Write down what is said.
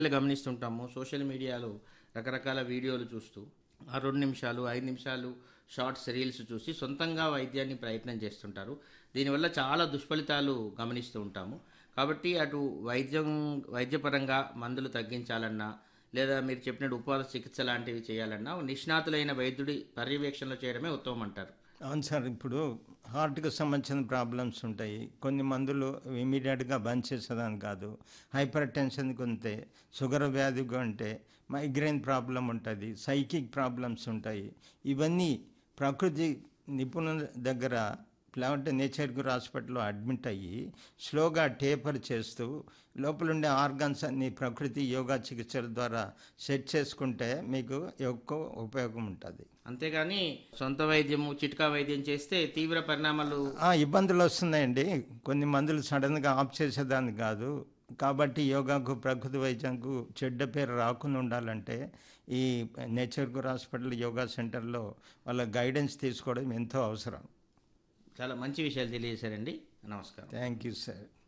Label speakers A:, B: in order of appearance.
A: గమనిస్తుంటాము social మీడియాలో రకరకాల వీడియోలు చూస్తూ ఆ రెండు నిమిషాలు ఐదు నిమిషాలు షార్ట్స్ రీల్స్ చూసి సొంతంగా వైద్యాన్ని ప్రయత్నం చేస్తుంటారు దీనివల్ల చాలా దుష్ఫలితాలు గమనిస్తూ ఉంటాము కాబట్టి అటు వైద్యం వైద్యపరంగా మందులు తగ్గించాలన్నా లేదా మీరు చెప్పినట్టు ఉపవాస చికిత్స లాంటివి చేయాలన్నా నిష్ణాతులైన వైద్యుడి పర్యవేక్షణలో చేయడమే ఉత్తమం అంటారు
B: అవును సార్ ఇప్పుడు హార్ట్కి సంబంధించిన ప్రాబ్లమ్స్ ఉంటాయి కొన్ని మందులు ఇమీడియట్గా బంద్ చేసేదాని కాదు హైపర్ టెన్షన్కి ఉంటే షుగర్ వ్యాధిగా ఉంటే మైగ్రైన్ ప్రాబ్లం ఉంటుంది సైకిక్ ప్రాబ్లమ్స్ ఉంటాయి ఇవన్నీ ప్రకృతి నిపుణుల దగ్గర లేకుంటే నేచర్ గురు హాస్పిటల్లో అడ్మిట్ అయ్యి స్లోగా టేపర్ చేస్తూ లోపలుండే ఆర్గాన్స్ అన్ని ప్రకృతి యోగా చికిత్సల ద్వారా సెట్ చేసుకుంటే మీకు ఎక్కువ ఉపయోగం ఉంటుంది
A: అంతేగాని సొంత వైద్యము చిట్కా వైద్యం చేస్తే తీవ్ర పరిణామాలు
B: ఆ, ఇబ్బందులు వస్తున్నాయండి కొన్ని మందులు సడన్గా ఆఫ్ చేసేదాన్ని కాదు కాబట్టి యోగాకు ప్రకృతి వైద్యంకు చెడ్డ పేరు రాకుండా ఉండాలంటే ఈ నేచర్ గురు హాస్పిటల్ యోగా సెంటర్లో వాళ్ళ గైడెన్స్ తీసుకోవడం ఎంతో అవసరం
A: చాలా మంచి విషయాలు తెలియజేశారండి నమస్కారం
B: థ్యాంక్ యూ సార్